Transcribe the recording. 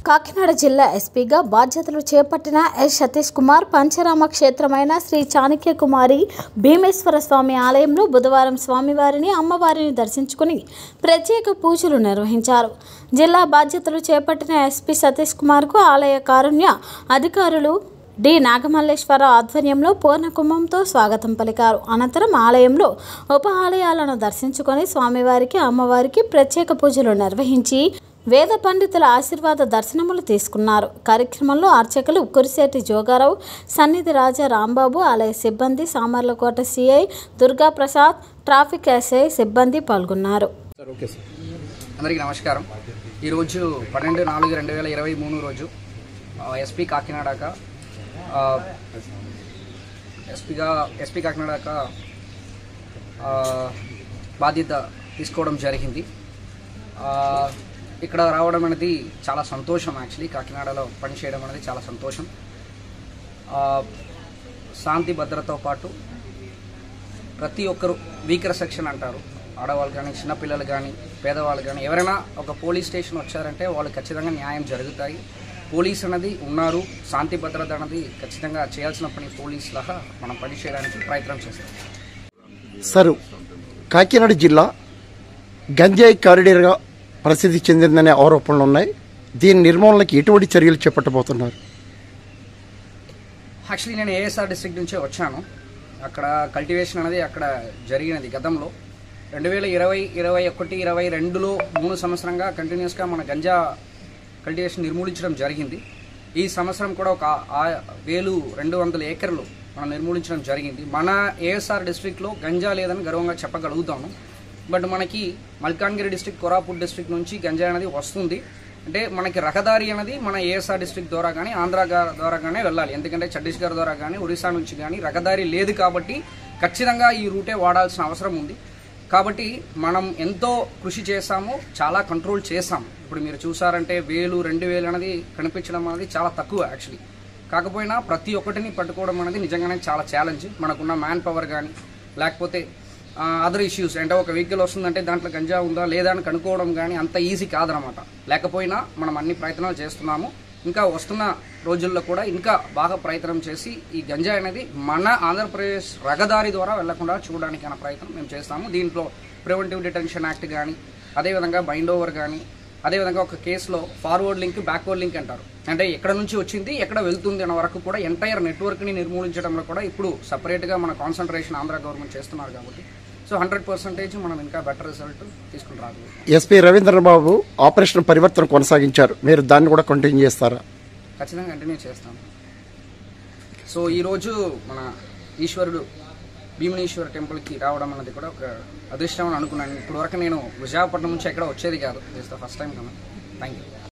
కాకినాడ జిల్లా ఎస్పీగా బాధ్యతలు చేపట్టిన ఎస్ సతీష్ కుమార్ పంచరామ క్షేత్రమైన శ్రీ చాణక్య కుమారి భీమేశ్వర స్వామి ఆలయంలో బుధవారం స్వామివారిని అమ్మవారిని దర్శించుకుని ప్రత్యేక పూజలు నిర్వహించారు జిల్లా బాధ్యతలు చేపట్టిన ఎస్పీ సతీష్ కుమార్కు ఆలయ కారుణ్య అధికారులు డి నాగమల్లేశ్వర ఆధ్వర్యంలో పూర్ణకుంభంతో స్వాగతం పలికారు అనంతరం ఆలయంలో ఉప ఆలయాలను దర్శించుకొని స్వామివారికి అమ్మవారికి ప్రత్యేక పూజలు నిర్వహించి వేద పండితుల ఆశీర్వాద దర్శనములు తీసుకున్నారు కార్యక్రమంలో అర్చకులు కురిసేటి జోగారావు సన్నిధి రాజా రాంబాబు ఆలయ సిబ్బంది Samarlakota CI Durga Prasad traffic SI సిబ్బంది పాల్గొన్నారు సార్ ఓకే సార్ అందరికీ నమస్కారం ఈరోజు పన్నెండు నాలుగు రెండు వేల ఇరవై మూడు రోజు ఆ, ఎస్పీ కాకినాడక ఆ, ఎస్పీగా ఎస్పీ కాకినాడక ఆ, బాధ్యత తీసుకోవడం జరిగింది ఆ, ఇక్కడ రావడం అనేది చాలా సంతోషం యాక్చువల్లీ కాకినాడలో పనిచేయడం అనేది చాలా సంతోషం ఆ, శాంతి భద్రతతో పాటు ప్రతి ఒక్కరు వీకర్ సెక్షన్ అంటారు ఆడవాళ్ళు కానీ చిన్నపిల్లలు కానీ పేదవాళ్ళు కానీ ఎవరైనా ఒక పోలీస్ స్టేషన్ వచ్చారంటే వాళ్ళు ఖచ్చితంగా న్యాయం జరుగుతాయి పోలీస్ అనేది ఉన్నారు శాంతి భద్రత అనేది ఖచ్చితంగా చేయాల్సిన పని పోలీస్ లాగా మనం పని చేయడానికి ప్రయత్నం చేస్తాం సార్ కాకినాడ జిల్లా గంజాయి కారిడర్గా ప్రసిద్ధి చెందిందనే ఆరోపణలు ఉన్నాయి దీని నిర్మూలనకి ఎటువంటి చర్యలు చేపట్టబోతున్నారు యాక్చువల్లీ నేను ఏఎస్ఆర్ డిస్ట్రిక్ట్ నుంచే వచ్చాను అక్కడ కల్టివేషన్ అనేది అక్కడ జరిగినది గతంలో రెండు వేల ఇరవై ఇరవై ఒకటి ఇరవై రెండులో మూడు సంవత్సరంగా కంటిన్యూస్గా మన గంజా కల్టివేషన్ నిర్మూలించడం జరిగింది ఈ సంవత్సరం కూడా ఒక ఆ- వేలు రెండు వందల ఏకర్లు మనం నిర్మూలించడం జరిగింది మన ఏఎస్ఆర్ డిస్ట్రిక్ట్లో గంజా లేదని గర్వంగా చెప్పగలుగుతాము బట్ మనకి మల్కాన్గిరి డిస్ట్రిక్ట్ కోరాపూట్ డిస్ట్రిక్ట్ నుంచి గంజా అనేది వస్తుంది అంటే మనకి రహదారి అనేది మన ఏఎస్ఆర్ డిస్ట్రిక్ట్ ద్వారా కానీ ఆంధ్ర గా- ద్వారా కానీ వెళ్ళాలి ఎందుకంటే ఛత్తీస్గఢ్ ద్వారా కానీ ఒరిస్సా నుంచి కానీ రహదారి లేదు కాబట్టి ఖచ్చితంగా ఈ రూటే వాడాల్సిన అవసరం ఉంది కాబట్టి మనం ఎంతో కృషి చేశాము చాలా కంట్రోల్ చేసాం ఇప్పుడు మీరు చూసారంటే వేలు రెండు వేలు అనేది కనిపించడం అనేది చాలా తక్కువ యాక్చువల్లీ కాకపోయినా ప్రతి ఒక్కటిని పట్టుకోవడం అనేది నిజంగానే చాలా ఛాలెంజ్ మనకున్న మ్యాన్ పవర్ కానీ లేకపోతే అదర్ ఇష్యూస్ అంటే ఒక వెహికల్ వస్తుందంటే దాంట్లో గంజా ఉందా లేదా అని కనుక్కోవడం కానీ అంత ఈజీ కాదనమాట లేకపోయినా మనం అన్ని ప్రయత్నాలు చేస్తున్నాము ఇంకా వస్తున్న రోజుల్లో కూడా ఇంకా బాగా ప్రయత్నం చేసి ఈ గంజా అనేది మన ఆంధ్రప్రదేశ్ రహదారి ద్వారా వెళ్లకుండా చూడడానికి అనే ప్రయత్నం మేము చేస్తాము దీంట్లో ప్రివెంటివ్ డిటెన్షన్ యాక్ట్ కానీ అదేవిధంగా బైండ్ ఓవర్ కానీ అదేవిధంగా ఒక కేసులో ఫార్వర్డ్ లింక్ బ్యాక్వర్డ్ లింక్ అంటారు అంటే ఎక్కడ నుంచి వచ్చింది ఎక్కడ వెళ్తుంది అన్న వరకు కూడా ఎంటైర్ నెట్వర్క్ని నిర్మూలించడంలో కూడా ఇప్పుడు సపరేట్గా మన కాన్సన్ట్రేషన్ ఆంధ్ర గవర్నమెంట్ చేస్తున్నారు కాబట్టి సో హండ్రెడ్ పర్సెంటేజ్ మనం ఇంకా బెటర్ రిజల్ట్ తీసుకుని రాదు ఎస్పీ రవీంద్రబాబు ఆపరేషన్ పరివర్తన కొనసాగించారు మీరు దాన్ని కూడా కంటిన్యూ చేస్తారా ఖచ్చితంగా కంటిన్యూ చేస్తాం సో ఈరోజు మన ఈశ్వరుడు భీమనేశ్వర టెంపుల్కి రావడం అనేది కూడా ఒక అదృష్టం అని అనుకున్నాను ఇప్పుడు వరకు నేను విశాఖపట్నం నుంచి ఎక్కడ వచ్చేది కాదు దిస్ ద ఫస్ట్ టైం కన్నా థ్యాంక్ యూ